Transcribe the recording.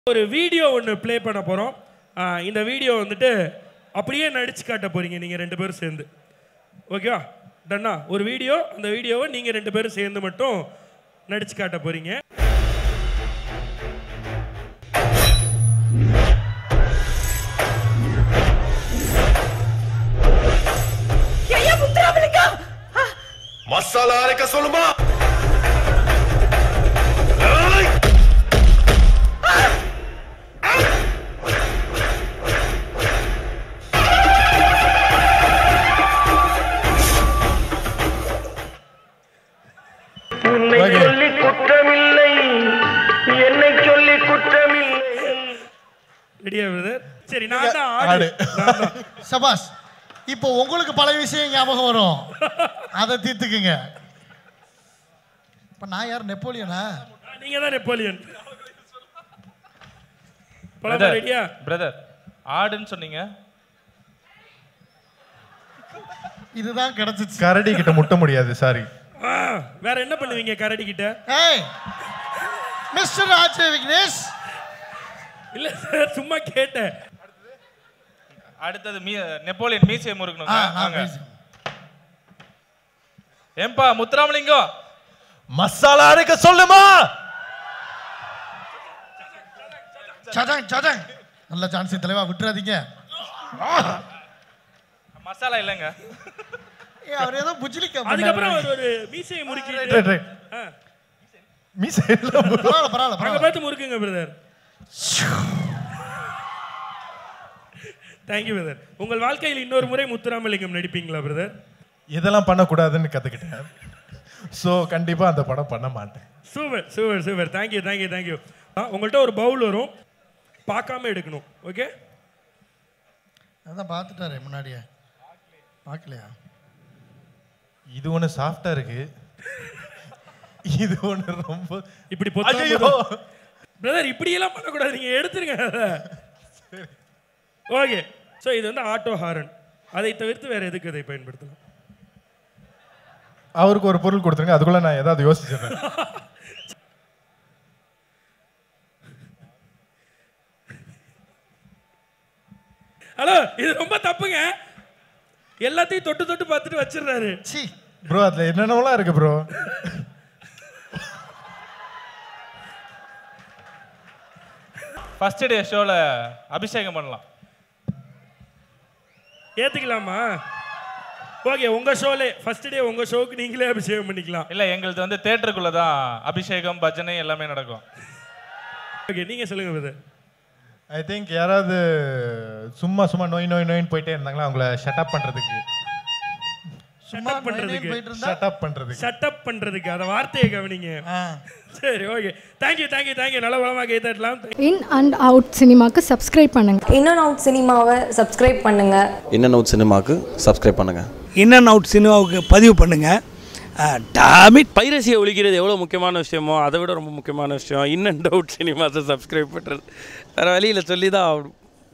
ஒரு வீடியோ ஒன்று ப்ளே பண்ண போகிறோம் இந்த வீடியோ வந்துட்டு அப்படியே நடிச்சு காட்ட போறீங்க நீங்கள் ரெண்டு பேரும் சேர்ந்து ஓகேவா டன்னா ஒரு வீடியோ அந்த வீடியோவை நீங்கள் ரெண்டு பேரும் சேர்ந்து மட்டும் நடிச்சு காட்ட போறீங்க மசாலா அரைக்க சொல்லுமா உன்னை சொல்லி குற்றமில்லை என்னை சொல்லி குற்றமில்லை ரெடியா பிரதர் சரி நான் தான் ஆடு. ஆடு நான் தான். சபாஸ் இப்போ உங்களுக்கு பல விஷயம் ஞாபகம் வரும் அதை தீர்த்துக்குங்க இப்போ நான் யார் நெப்போலியனா நீங்க தான் நெப்போலியன் பழமா பிரதர் ரெடியா பிரதர் ஆடுன்னு சொன்னீங்க இதுதான் கிடைச்சிச்சு கரடி கிட்ட முட்ட முடியாது சாரி ஆ, வேற என்ன பண்ணுவீங்க கரடி கிட்ட ஏய் மிஸ்டர் ராஜ விக்னேஷ் இல்ல சார் சும்மா கேட்டேன் அடுத்தது மீ நெப்போலியன் மீசையை ஆ முறுக்கணுங்க நான் வாங்க. பேசுறேன். ஏம்பா முத்துராமலிங்கம் மசாலா அரைக்க சொல்லுமா சஜாங் சஜாங் நல்ல சான்ஸ் தலைவா விட்டுறாதீங்க மசாலா இல்லைங்க ஏய் அவர் ஏதோ புஜ்லிக்கா அதுக்கப்புறம் அவர் ஒரு மீசையை ரைட், முறுக்கிட்டு ரைட். ஆ, மீசை இல்ல bro. பரவாயில்ல பரவாயில்ல அங்க பரவாயில்ல பார்த்து முறுக்குங்க பிரதர் தேங்க்யூ பிரதர் உங்கள் வாழ்க்கையில் இன்னொரு முறை முத்துராமலிங்கம் நடிப்பீங்களா பிரதர் இதெல்லாம் பண்ணக்கூடாதுன்னு கத்துக்கிட்டேன் சோ கண்டிப்பா அந்த படம் பண்ண மாட்டேன் super super super thank you thank you thank you உங்கள்கிட்ட ஒரு பவுல் வரும் பார்க்காம எடுக்கணும் ஓகே அதான் பார்த்துட்டாரு முன்னாடியே பார்க்கலையா இது ஒண்ணு சாஃப்டா இருக்கு இது ஒண்ணு ரொம்ப இப்படி ஐயையோ. பொத்தாம பிரதர் இப்படியெல்லாம் பண்ணக்கூடாது நீங்கள் எடுத்துருங்க ஓகே ஸோ இது வந்து ஆட்டோ ஹாரன் அதை தவிர்த்து வேற எதுக்கு அதை பயன்படுத்தலாம் அவருக்கு ஒரு பொருள் கொடுத்துருங்க அதுக்குள்ள நான் ஏதாவது யோசிச்சிடுறேன் ஹலோ இது ரொம்ப தப்புங்க எல்லாத்தையும் தொட்டு தொட்டு பார்த்துட்டு வச்சிடுறாரு சி ப்ரோ அதுல என்னென்னலாம் இருக்கு ப்ரோ ஃபர்ஸ்ட் டே ஷோல அபிஷேகம் பண்ணலாம் ஏத்துக்கலாமா ஓகே உங்க ஷோலே ஃபர்ஸ்ட் டே உங்க ஷோக்கு நீங்களே அபிஷேகம் பண்ணிக்கலாம் இல்ல எங்களுது வந்து தேட்டருக்குள்ள தான் அபிஷேகம் பஜனை எல்லாமே நடக்கும் ஓகே நீங்க சொல்லுங்க பிரதர் ஐ திங்க் யாராவது சும்மா சும்மா நோய் நோய் நோயின்னு போயிட்டே இருந்தாங்களா அவங்கள ஷட் பண்றதுக்கு சும்மா Setup பண்றதுக்கு. பண்றதுக்கு போயிட்டு இருந்தா ஷட் அப் பண்றதுக்கு செட்டப் பண்றதுக்கு அந்த வார்த்தையை கவனிங்க ஆ சரி ஓகே தேங்க்யூ தேங்க்யூ தேங்க்யூ நல்ல வளமாக கை தட்டலாம் இன் அண்ட் அவுட் சினிமாக்கு சப்ஸ்கிரைப் பண்ணுங்கள் இன் அண்ட் அவுட் சினிமாவை சப்ஸ்கிரைப் பண்ணுங்கள் இன் அண்ட் அவுட் சினிமாவுக்கு சப்ஸ்கிரைப் பண்ணுங்கள் இன் அண்ட் அவுட் சினிமாவுக்கு பதிவு பண்ணுங்கள் டாமிட் பைரசியை ஒழிக்கிறது எவ்வளோ முக்கியமான விஷயமோ அதை விட ரொம்ப முக்கியமான விஷயம் இன் அண்ட் அவுட் சினிமாஸை சப்ஸ்கிரைப் பண்ணுறது வேறு வழியில் சொல்லி தான் ஆகணும்